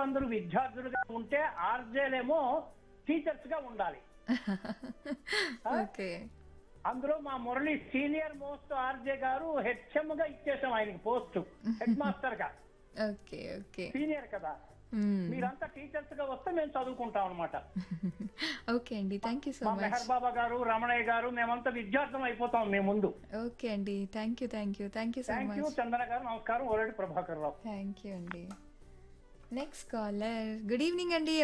అందరూ విద్యార్థులుగా ఉంటే ఆర్జేలేమో టీచర్స్ గా ఉండాలి ఓకే అందులో మా Murali senior most RJ garu HM గా ఇచ్చేసాం ఆయనకి పోస్ట్ హెడ్ మాస్టర్ గా ఓకే ఓకే సీనియర్ కదా మీరంతా టీచర్స్ గా వస్తే మేము చదువుకుంటాం అనమాట ఓకే అండి థ్యాంక్ యూ సో మా మచ్ మెహర్ బాబా గారు రమణయ్య గారు మేమంతా విద్యార్థులం అయిపోతాం మీ ముందు ఓకే అండి thank you thank you thank you so thank you much Chandana garu నమస్కారం ఓరెడ్డి ప్రభాకర్ రావు థ్యాంక్ యూ అండి నెక్స్ట్ కాలర్ గుడ్ ఈవినింగ్ అండి